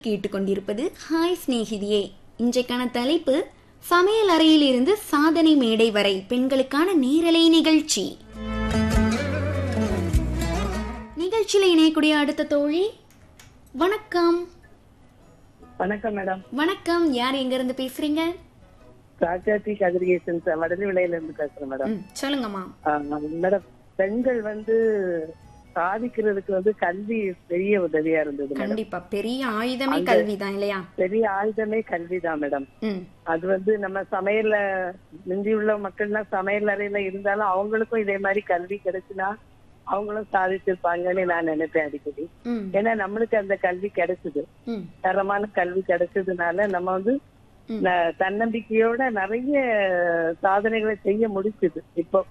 கேட்டுக்கொண்டிருப்பது ஹாய் சிநேகிதியே இன்றைக்கான தலைப்பு சமையல் அறையில் இருந்து சாதனை மேடை வரை பெண்களுக்கான நேரலை நிகழ்ச்சி நிகழ்ச்சியில இணையக்கூடிய அடுத்த தோழி வணக்கம் வணக்கம் மேடம் வணக்கம் யார் எங்க இருந்து பேசுறீங்க ராஜாத்தி கதிரிகேசன் வடலி விலையில இருந்து பேசுறேன் மேடம் ம், சொல்லுங்கம்மா ஆஹ் மேடம் பெண்கள் வந்து சாதிக்கிறதுக்கு வந்து கல்வி பெரிய உதவியா இருந்தது மேடம் கண்டிப்பா பெரிய ஆயுதமே கல்விதான் இல்லையா பெரிய ஆயுதமே கல்விதான் மேடம் ம் அது வந்து நம்ம சமையல்ல மிஞ்சி உள்ள மக்கள்லாம் சமையல் அறையில இருந்தாலும் அவங்களுக்கும் இதே மாதிரி கல்வி கிடைச்சுனா அவங்களும் சாதிச்சிருப்பாங்கன்னு நான் நினைப்பேன் அடிக்கடி ம் ஏன்னா நம்மளுக்கு அந்த கல்வி கிடைச்சது ம் தரமான கல்வி கிடைச்சதுனால நம்ம வந்து ம். ந- தன்னம்பிக்கையோட நிறைய சாதனைகளை செய்ய முடிச்சுது இப்போ